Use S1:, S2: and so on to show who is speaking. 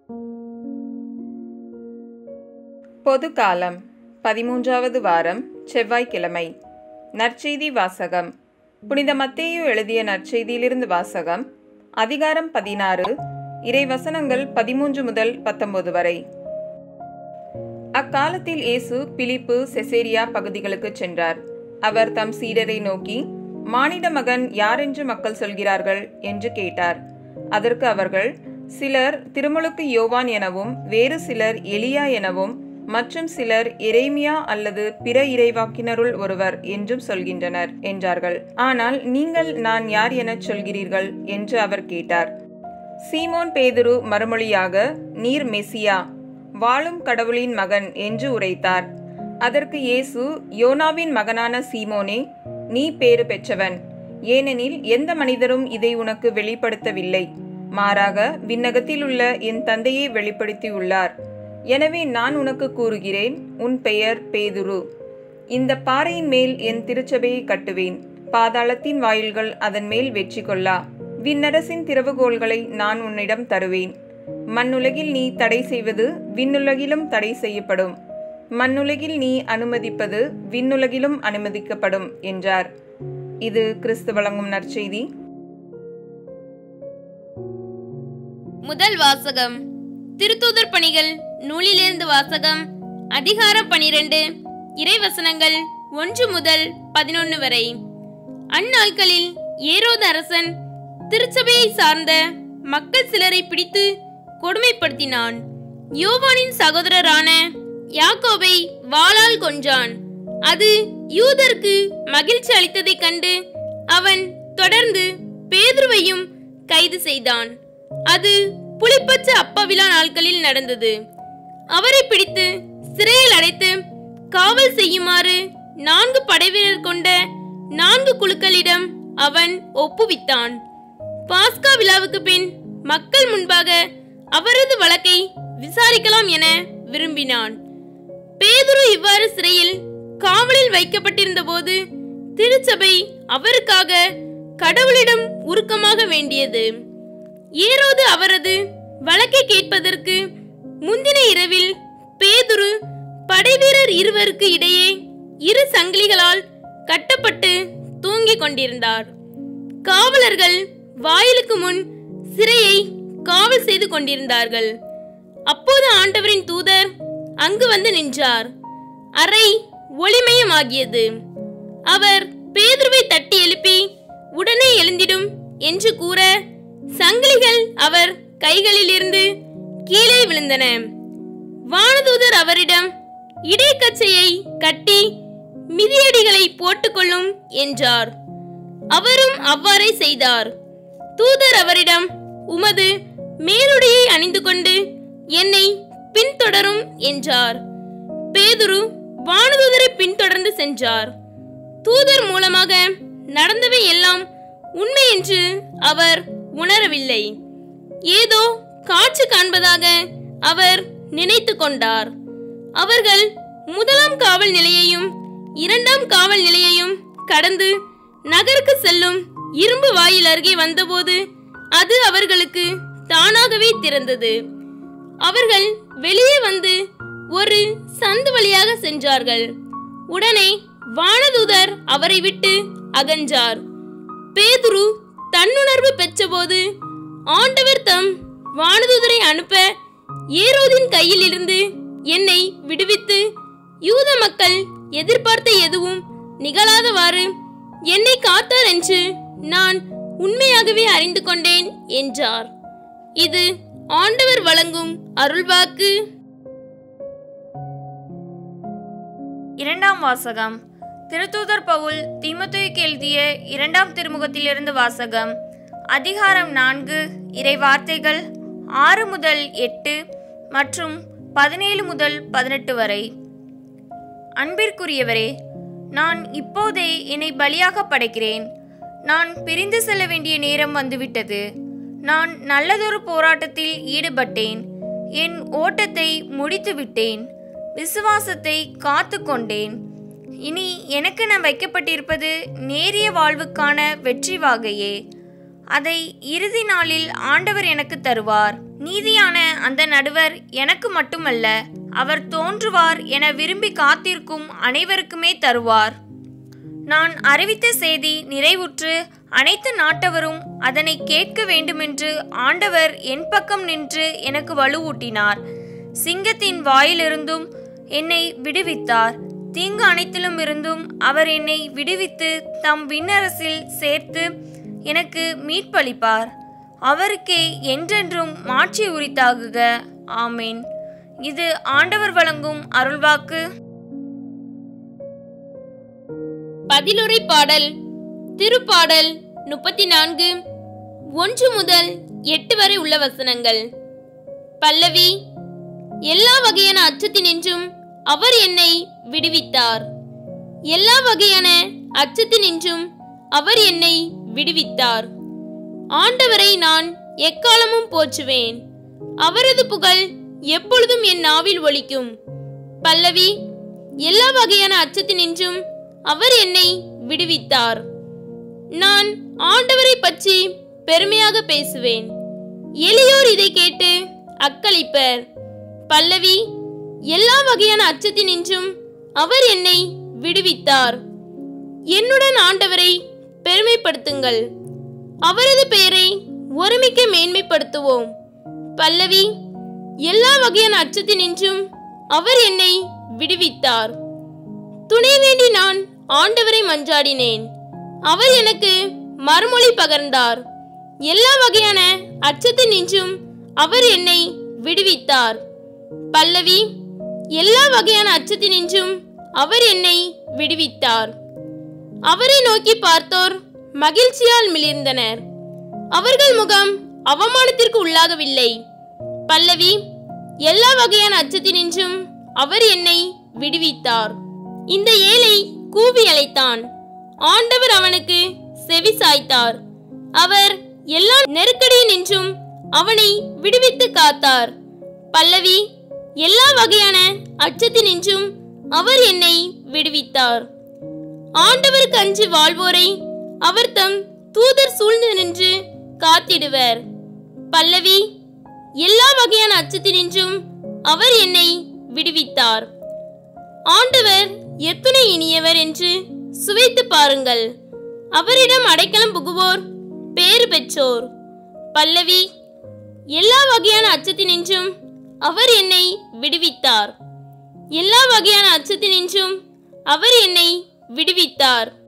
S1: பொது காலம் பதிமூன்றாவது வாரம் செவ்வாய்க்கிழமை நற்செய்தி வாசகம் புனித மத்தேயு எழுதிய நற்செய்தியிலிருந்து வாசகம் அதிகாரம் பதினாறு இறைவசனங்கள் பதிமூன்று முதல் பத்தொன்பது வரை அக்காலத்தில் இயேசு பிலிப்பு செசேரியா பகுதிகளுக்கு சென்றார் அவர் தம் சீடரை நோக்கி மானிட மகன் யாரென்று மக்கள் சொல்கிறார்கள் என்று கேட்டார் அதற்கு அவர்கள் சிலர் திருமுழுக்கு யோவான் எனவும் வேறு சிலர் எலியா எனவும் மற்றும் சிலர் எரேமியா அல்லது பிற இறைவாக்கினருள் ஒருவர் என்றும் சொல்கின்றனர் என்றார்கள் ஆனால் நீங்கள் நான் யார் எனச் சொல்கிறீர்கள் என்று அவர் கேட்டார் சீமோன் பேதுரு மறுமொழியாக நீர் மெசியா வாழும் கடவுளின் மகன் என்று உரைத்தார் அதற்கு இயேசு யோனாவின் மகனான சீமோனே நீ பேறு பெற்றவன் ஏனெனில் எந்த மனிதரும் இதை உனக்கு வெளிப்படுத்தவில்லை மாறாக விண்ணகத்தில் உள்ள என் தந்தையை வெளிப்படுத்தியுள்ளார் எனவே நான் உனக்கு கூறுகிறேன் உன் பெயர் பேதுரு இந்த பாறையின் மேல் என் திருச்சபையை கட்டுவேன் பாதாளத்தின் வாயில்கள் அதன் மேல் வெற்றி கொள்ளா விண்ணரசின் திறவுகோள்களை நான் உன்னிடம் தருவேன் மண்ணுலகில் நீ தடை செய்வது விண்ணுலகிலும் தடை செய்யப்படும் மண்ணுலகில் நீ அனுமதிப்பது விண்ணுலகிலும் அனுமதிக்கப்படும் என்றார் இது கிறிஸ்து வழங்கும் நற்செய்தி
S2: முதல் வாசகம் திருத்தூதர் பணிகள் நூலிலிருந்து வாசகம் அதிகாரம் பனிரெண்டு இறைவசனங்கள் ஒன்று முதல் பதினொன்று வரை அந்நாட்களில் ஏரோது அரசன் திருச்சபையை சார்ந்த மக்கள் சிலரை பிடித்து கொடுமைப்படுத்தினான் யோவானின் சகோதரரான யாக்கோபை வாளால் கொன்றான் அது யூதருக்கு மகிழ்ச்சி அளித்ததைக் கண்டு அவன் தொடர்ந்து பேதுருவையும் கைது செய்தான் அது புளிப்பச்ச அப்பவிழா நாட்களில் நடந்தது அவரை பிடித்து சிறையில் அடைத்து காவல் செய்யுமாறு நான்கு படைவீரர் கொண்ட நான்கு குழுக்களிடம் அவன் ஒப்புவித்தான் பாஸ்கா விழாவுக்கு பின் மக்கள் முன்பாக அவரது வழக்கை விசாரிக்கலாம் என விரும்பினான் பேதுரு இவ்வாறு சிறையில் காவலில் வைக்கப்பட்டிருந்த போது திருச்சபை அவருக்காக கடவுளிடம் உருக்கமாக வேண்டியது ஏரோது அவரது வழக்கை கேட்பதற்கு முந்தின இரவில் பேதுரு படைவீரர் இருவருக்கு இடையே இரு சங்கிலிகளால் கட்டப்பட்டு தூங்கிக் கொண்டிருந்தார் காவலர்கள் வாயிலுக்கு முன் சிறையை காவல் செய்து கொண்டிருந்தார்கள் அப்போது ஆண்டவரின் தூதர் அங்கு வந்து நின்றார் அறை ஒளிமயமாகியது அவர் பேதுருவை தட்டி எழுப்பி உடனே எழுந்திடும் என்று கூற சங்கிலிகள் அவர் கைகளிலிருந்து கீழே விழுந்தன வானதூதர் அவரிடம் இடைக்கச்சையை கட்டி மிதியடிகளை போட்டுக்கொள்ளும் என்றார் அவரும் அவ்வாறே செய்தார் தூதர் அவரிடம் உமது மேலுடையை அணிந்து கொண்டு என்னை பின்தொடரும் என்றார் பேதுரு வானதூதரை பின்தொடர்ந்து சென்றார் தூதர் மூலமாக நடந்தவை எல்லாம் உண்மை என்று அவர் உணரவில்லை ஏதோ காட்சி காண்பதாக அவர் நினைத்து கொண்டார் அவர்கள் முதலாம் காவல் நிலையையும் இரண்டாம் காவல் நிலையையும் கடந்து நகருக்கு செல்லும் இரும்பு வாயில் அருகே வந்தபோது அது அவர்களுக்கு தானாகவே திறந்தது அவர்கள் வெளியே வந்து ஒரு சந்து வழியாக சென்றார்கள் உடனே வானதூதர் அவரை விட்டு அகன்றார் பேதுரு தன்னுணர்வு பெற்றபோது ஆண்டவர் தம் வானதூதரை அனுப்ப ஏரோதின் கையில் இருந்து என்னை விடுவித்து யூத மக்கள் எதிர்பார்த்த எதுவும் நிகழாதவாறு என்னை காத்தார் என்று நான் உண்மையாகவே அறிந்து கொண்டேன் என்றார் இது ஆண்டவர் வழங்கும் அருள்வாக்கு
S3: இரண்டாம் வாசகம் திருத்தூதர் பவுல் தீமோத்தேயுக்கு எழுதிய இரண்டாம் திருமுகத்திலிருந்து வாசகம் அதிகாரம் நான்கு இறை வார்த்தைகள் ஆறு முதல் எட்டு மற்றும் பதினேழு முதல் பதினெட்டு வரை அன்பிற்குரியவரே நான் இப்போதே என்னை பலியாக படைக்கிறேன் நான் பிரிந்து செல்ல வேண்டிய நேரம் வந்துவிட்டது நான் நல்லதொரு போராட்டத்தில் ஈடுபட்டேன் என் ஓட்டத்தை முடித்து விட்டேன் விசுவாசத்தை காத்து கொண்டேன் இனி எனக்கு நான் வைக்கப்பட்டிருப்பது நேரிய வாழ்வுக்கான வெற்றி வாகையே அதை இறுதி நாளில் ஆண்டவர் எனக்கு தருவார் நீதியான அந்த நடுவர் எனக்கு மட்டுமல்ல அவர் தோன்றுவார் என விரும்பி காத்திருக்கும் அனைவருக்குமே தருவார் நான் அறிவித்த செய்தி நிறைவுற்று அனைத்து நாட்டவரும் அதனை கேட்க வேண்டுமென்று ஆண்டவர் என் பக்கம் நின்று எனக்கு வலுவூட்டினார் சிங்கத்தின் வாயிலிருந்தும் என்னை விடுவித்தார் தீங்கு அனைத்திலும் இருந்தும் அவர் என்னை விடுவித்து தம் விண்ணரசில் சேர்த்து எனக்கு மீட்பளிப்பார் அவருக்கே என்றென்றும் மாட்சி உரித்தாகுக ஆமேன் இது ஆண்டவர் வழங்கும் அருள்வாக்கு
S2: பதிலுரை பாடல் திருப்பாடல் முப்பத்தி நான்கு ஒன்று முதல் எட்டு வரை உள்ள வசனங்கள் பல்லவி எல்லா வகையான அச்சத்தினின்றும் அவர் என்னை விடுவித்தார் எல்லா வகையான அச்சத்தினின்றும் அவர் என்னை விடுவித்தார் ஆண்டவரை நான் எக்காலமும் போற்றுவேன் அவரது புகழ் எப்பொழுதும் என் நாவில் ஒலிக்கும் பல்லவி எல்லா வகையான அச்சத்தினின்றும் அவர் என்னை விடுவித்தார் நான் ஆண்டவரை பற்றி பெருமையாக பேசுவேன் எளியோர் இதை கேட்டு அக்களிப்பர் பல்லவி எல்லா வகையான அச்சத்தினின்றும் அவர் என்னை விடுவித்தார் என்னுடன் ஆண்டவரை பெருமைப்படுத்துங்கள் அவரது பெயரை ஒருமிக்க மேன்மைப்படுத்துவோம் பல்லவி எல்லா வகையான அச்சத்தினின்றும் அவர் என்னை விடுவித்தார் துணை வேண்டி நான் ஆண்டவரை மன்றாடினேன் அவர் எனக்கு மறுமொழி பகர்ந்தார் எல்லா வகையான அச்சத்தினின்றும் அவர் என்னை விடுவித்தார் பல்லவி எல்லா வகையான அச்சத்தினின்றும் அவர் என்னை விடுவித்தார் அவரை நோக்கி பார்த்தோர் மகிழ்ச்சியால் மிளிர்ந்தனர் அவர்கள் முகம் அவமானத்திற்கு உள்ளாகவில்லை பல்லவி எல்லா வகையான அச்சத்தினின்றும் அவர் என்னை விடுவித்தார் இந்த ஏழை கூவி அழைத்தான் ஆண்டவர் அவனுக்கு செவி சாய்த்தார் அவர் எல்லா நெருக்கடியினின்றும் அவனை விடுவித்து காத்தார் பல்லவி எல்லா வகையான அச்சத்தினின்றும் அவர் என்னை விடுவித்தார் ஆண்டவருக்கு அஞ்சு வாழ்வோரை அவர் தம் தூதர் சூழ்ந்து நின்று காத்திடுவர் பல்லவி எல்லா வகையான அச்சத்தினின்றும் அவர் என்னை விடுவித்தார் ஆண்டவர் எத்துணை இனியவர் என்று சுவைத்து பாருங்கள் அவரிடம் அடைக்கலம் புகுவோர் பேறு பெற்றோர் பல்லவி எல்லா வகையான அச்சத்தினின்றும் அவர் என்னை விடுவித்தார் எல்லா வகையான அச்சத்தினின்றும் அவர் என்னை விடுவித்தார்